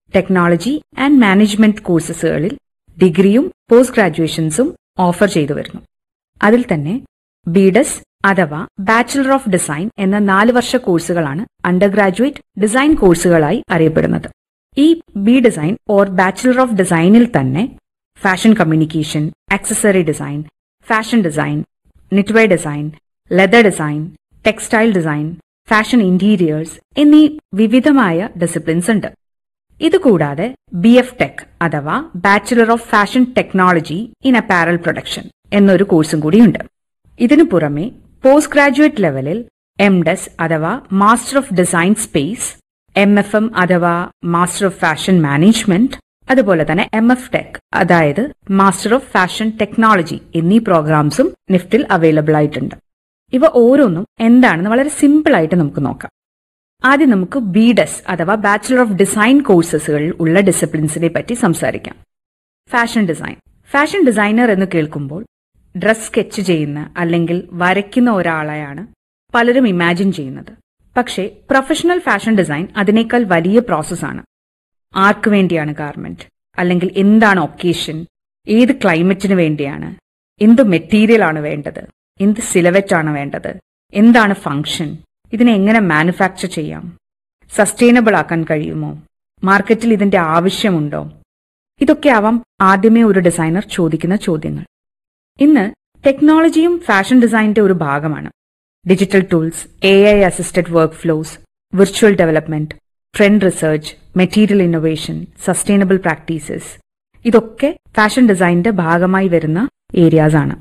technology and management കോഴ്സസുകളിൽ ഡിഗ്രിയും post ഗ്രാജുവേഷൻസും offer ചെയ്തു വരുന്നു അതിൽ തന്നെ ബിഡസ് അഥവാ ബാച്ചിലർ ഓഫ് ഡിസൈൻ എന്ന നാല് വർഷ കോഴ്സുകളാണ് അണ്ടർ ഗ്രാജുവേറ്റ് ഡിസൈൻ കോഴ്സുകളായി അറിയപ്പെടുന്നത് ഈ B design or bachelor of ഡിസൈനിൽ തന്നെ fashion communication accessory design fashion design knitwear design leather design textile design fashion interiors എന്നീ വിവിധമായ ഡിസിപ്ലിൻസ് ഉണ്ട് ഇതുകൂടാതെ ബി എഫ് ടെക് അഥവാ bachelor of fashion technology in apparel production എന്നൊരു കോഴ്സും കൂടിയുണ്ട് ഇതിനു പുറമെ പോസ്റ്റ് ഗ്രാജുവേറ്റ് ലെവലിൽ എം ഡെസ് അഥവാ master of design space M F M അഥവാ മാസ്റ്റർ ഓഫ് ഫാഷൻ മാനേജ്മെന്റ് അതുപോലെ തന്നെ എം എഫ് ടെക് അതായത് മാസ്റ്റർ ഓഫ് ഫാഷൻ ടെക്നോളജി എന്നീ പ്രോഗ്രാംസും നിഫ്റ്റിൽ അവൈലബിൾ ആയിട്ടുണ്ട് ഇവ ഓരോന്നും എന്താണെന്ന് വളരെ സിമ്പിൾ ആയിട്ട് നമുക്ക് നോക്കാം ആദ്യം നമുക്ക് ബിഡെസ് അഥവാ ബാച്ചിലർ ഓഫ് ഡിസൈൻ കോഴ്സസുകളിൽ ഉള്ള ഡിസിപ്ലിൻസിനെ പറ്റി സംസാരിക്കാം ഫാഷൻ ഡിസൈൻ ഫാഷൻ ഡിസൈനർ എന്ന് കേൾക്കുമ്പോൾ ഡ്രസ് സ്കെച്ച് ചെയ്യുന്ന അല്ലെങ്കിൽ വരയ്ക്കുന്ന ഒരാളെയാണ് പലരും ഇമാജിൻ ചെയ്യുന്നത് പക്ഷേ പ്രൊഫഷണൽ ഫാഷൻ ഡിസൈൻ അതിനേക്കാൾ വലിയ പ്രോസസ്സാണ് ആർക്ക് വേണ്ടിയാണ് ഗാർമെന്റ് അല്ലെങ്കിൽ എന്താണ് ഒക്കേഷൻ ഏത് ക്ലൈമറ്റിന് വേണ്ടിയാണ് എന്ത് മെറ്റീരിയൽ ആണ് വേണ്ടത് എന്ത് സിലവറ്റ് ആണ് വേണ്ടത് എന്താണ് ഫംഗ്ഷൻ ഇതിനെ എങ്ങനെ മാനുഫാക്ചർ ചെയ്യാം സസ്റ്റൈനബിൾ ആക്കാൻ കഴിയുമോ മാർക്കറ്റിൽ ഇതിന്റെ ആവശ്യമുണ്ടോ ഇതൊക്കെ ആവാം ആദ്യമേ ഒരു ഡിസൈനർ ചോദിക്കുന്ന ചോദ്യങ്ങൾ ഇന്ന് ടെക്നോളജിയും ഫാഷൻ ഡിസൈനിന്റെ ഒരു ഭാഗമാണ് digital tools A I assisted workflows virtual development trend research material innovation sustainable practices ഇതൊക്കെ ഫാഷൻ ഡിസൈനിന്റെ ഭാഗമായി വരുന്ന ഏരിയാസ് ആണ്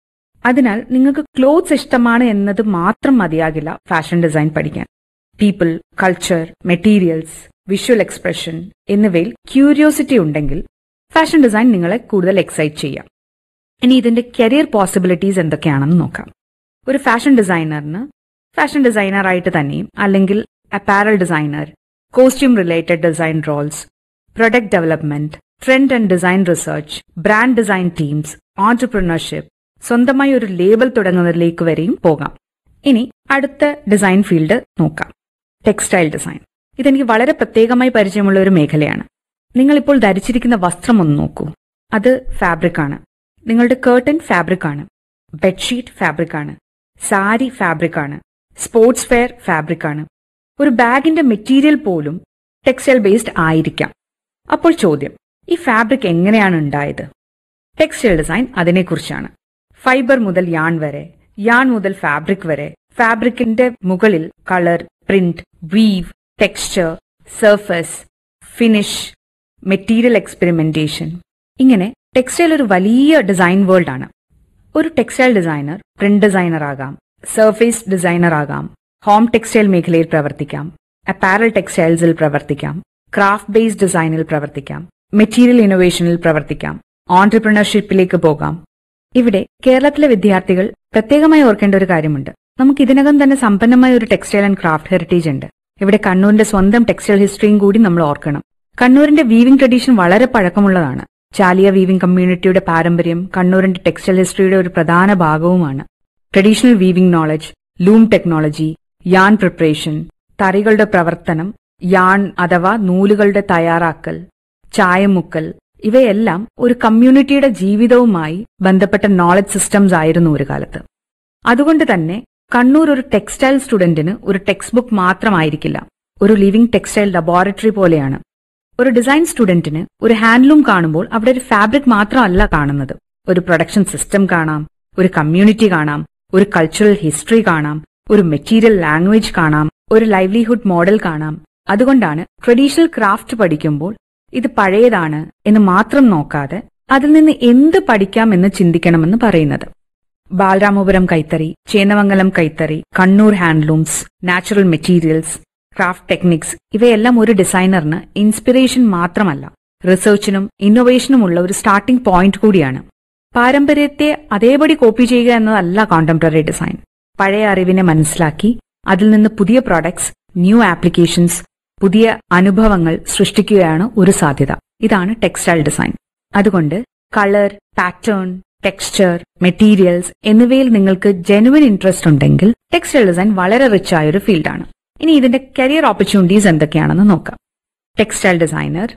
അതിനാൽ നിങ്ങൾക്ക് ക്ലോത്ത്സ് ഇഷ്ടമാണ് എന്നത് മാത്രം മതിയാകില്ല ഫാഷൻ ഡിസൈൻ പഠിക്കാൻ people culture materials visual expression എന്നിവയിൽ ക്യൂരിയോസിറ്റി ഉണ്ടെങ്കിൽ ഫാഷൻ ഡിസൈൻ നിങ്ങളെ കൂടുതൽ എക്സൈറ്റ് ചെയ്യാം ഇനി ഇതിന്റെ കരിയർ പോസിബിലിറ്റീസ് എന്തൊക്കെയാണെന്ന് നോക്കാം ഒരു ഫാഷൻ ഡിസൈനറിന് ഫാഷൻ ഡിസൈനറായിട്ട് തന്നെയും അല്ലെങ്കിൽ apparel designer costume related design roles product development trend and design research brand design teams entrepreneurship സ്വന്തമായി ഒരു ലേബൽ തുടങ്ങുന്നതിലേക്ക് വരെയും പോകാം ഇനി അടുത്ത ഡിസൈൻ ഫീൽഡ് നോക്കാം ടെക്സ്റ്റൈൽ ഡിസൈൻ ഇതെനിക്ക് വളരെ പ്രത്യേകമായി പരിചയമുള്ള ഒരു മേഖലയാണ് നിങ്ങൾ ഇപ്പോൾ ധരിച്ചിരിക്കുന്ന വസ്ത്രം ഒന്ന് നോക്കൂ അത് ഫാബ്രിക് ആണ് നിങ്ങളുടെ കേർട്ടൻ ഫാബ്രിക് ആണ് ബെഡ്ഷീറ്റ് ഫാബ്രിക് ആണ് സാരി ഫാബ്രിക് ആണ് സ്പോർട്സ് വെയർ ഫാബ്രിക് ആണ് ഒരു ബാഗിന്റെ മെറ്റീരിയൽ പോലും ടെക്സ്റ്റൈൽ ബേസ്ഡ് ആയിരിക്കാം അപ്പോൾ ചോദ്യം ഈ ഫാബ്രിക് എങ്ങനെയാണ് ഉണ്ടായത് ടെക്സ്റ്റൈൽ ഡിസൈൻ അതിനെക്കുറിച്ചാണ് ഫൈബർ മുതൽ യാൺ വരെ യാൺ മുതൽ ഫാബ്രിക് വരെ ഫാബ്രിക്കിന്റെ മുകളിൽ colour print weave texture surface finish material experimentation ഇങ്ങനെ ടെക്സ്റ്റൈൽ ഒരു വലിയ ഡിസൈൻ വേൾഡ് ആണ് ഒരു ടെക്സ്റ്റൈൽ ഡിസൈനർ പ്രിന്റ് ഡിസൈനർ ആകാം സർഫേസ് ഡിസൈനർ ആകാം ഹോം ടെക്സ്റ്റൈൽ മേഖലയിൽ പ്രവർത്തിക്കാം അപ്പാരൽ ടെക്സ്റ്റൈൽസിൽ പ്രവർത്തിക്കാം ക്രാഫ്റ്റ് ബേസ്ഡ് ഡിസൈനിൽ പ്രവർത്തിക്കാം മെറ്റീരിയൽ ഇന്നോവേഷനിൽ പ്രവർത്തിക്കാം ഓൺടർപ്രണർഷിപ്പിലേക്ക് പോകാം ഇവിടെ കേരളത്തിലെ വിദ്യാർത്ഥികൾ പ്രത്യേകമായി ഓർക്കേണ്ട ഒരു കാര്യമുണ്ട് നമുക്ക് ഇതിനകം തന്നെ സമ്പന്നമായ ഒരു ടെക്സ്റ്റൈൽ ആൻഡ് ക്രാഫ്റ്റ് ഹെറിറ്റേജ് ഉണ്ട് ഇവിടെ കണ്ണൂരിന്റെ സ്വന്തം ടെക്സ്റ്റൈൽ ഹിസ്റ്ററിയും കൂടി നമ്മൾ ഓർക്കണം കണ്ണൂരിന്റെ വീവിംഗ് ട്രഡീഷൻ വളരെ പഴക്കമുള്ളതാണ് ചാലിയ വീവിംഗ് കമ്മ്യൂണിറ്റിയുടെ പാരമ്പര്യം കണ്ണൂരിന്റെ ടെക്സ്റ്റൈൽ ഹിസ്റ്ററിയുടെ ഒരു പ്രധാന ഭാഗവുമാണ് traditional weaving knowledge loom technology yarn preparation തറികളുടെ പ്രവർത്തനം യാൺ അഥവാ നൂലുകളുടെ തയ്യാറാക്കൽ ചായമുക്കൽ ഇവയെല്ലാം ഒരു കമ്മ്യൂണിറ്റിയുടെ ജീവിതവുമായി ബന്ധപ്പെട്ട നോളജ് സിസ്റ്റംസ് ആയിരുന്നു ഒരു കാലത്ത് അതുകൊണ്ട് തന്നെ കണ്ണൂർ ഒരു ടെക്സ്റ്റൈൽ സ്റ്റുഡന്റിന് ഒരു ടെക്സ്റ്റ് ബുക്ക് മാത്രമായിരിക്കില്ല ഒരു ലിവിംഗ് ടെക്സ്റ്റൈൽ ലബോറട്ടറി പോലെയാണ് ഒരു ഡിസൈൻ സ്റ്റുഡന്റിന് ഒരു ഹാൻഡ്ലൂം കാണുമ്പോൾ അവിടെ ഒരു ഫാബ്രിക് മാത്രമല്ല കാണുന്നത് ഒരു പ്രൊഡക്ഷൻ സിസ്റ്റം കാണാം ഒരു കമ്മ്യൂണിറ്റി കാണാം ഒരു കൾച്ചറൽ ഹിസ്റ്ററി കാണാം ഒരു മെറ്റീരിയൽ ലാംഗ്വേജ് കാണാം ഒരു ലൈവ്ലിഹുഡ് മോഡൽ കാണാം അതുകൊണ്ടാണ് ട്രഡീഷണൽ ക്രാഫ്റ്റ് പഠിക്കുമ്പോൾ ഇത് പഴയതാണ് എന്ന് മാത്രം നോക്കാതെ അതിൽ നിന്ന് എന്ത് പഠിക്കാം എന്ന് ചിന്തിക്കണമെന്ന് പറയുന്നത് ബാലരാമപുരം കൈത്തറി ചേന്നമംഗലം കൈത്തറി Kannur handlooms natural materials craft techniques ഇവയെല്ലാം ഒരു ഡിസൈനറിന് ഇൻസ്പിറേഷൻ മാത്രമല്ല റിസർച്ചിനും ഇന്നോവേഷനുമുള്ള ഒരു സ്റ്റാർട്ടിംഗ് പോയിന്റ് കൂടിയാണ് പാരമ്പര്യത്തെ അതേപടി കോപ്പി ചെയ്യുക എന്നതല്ല കോണ്ടംപററി ഡിസൈൻ പഴയ അറിവിനെ മനസ്സിലാക്കി അതിൽ നിന്ന് പുതിയ പ്രോഡക്ട്സ് ന്യൂ ആപ്ലിക്കേഷൻസ് പുതിയ അനുഭവങ്ങൾ സൃഷ്ടിക്കുകയാണ് ഒരു സാധ്യത ഇതാണ് ടെക്സ്റ്റൈൽ ഡിസൈൻ അതുകൊണ്ട് കളർ പാറ്റേൺ ടെക്സ്ചർ മെറ്റീരിയൽസ് എന്നിവയിൽ നിങ്ങൾക്ക് ജെനുവിൻ ഇൻട്രസ്റ്റ് ഉണ്ടെങ്കിൽ ടെക്സ്റ്റൈൽ ഡിസൈൻ വളരെ റിച്ച് ആയ ഒരു ഫീൽഡാണ് ഇനി ഇതിന്റെ കരിയർ ഓപ്പർച്യൂണിറ്റീസ് എന്തൊക്കെയാണെന്ന് നോക്കാം ടെക്സ്റ്റൈൽ ഡിസൈനർ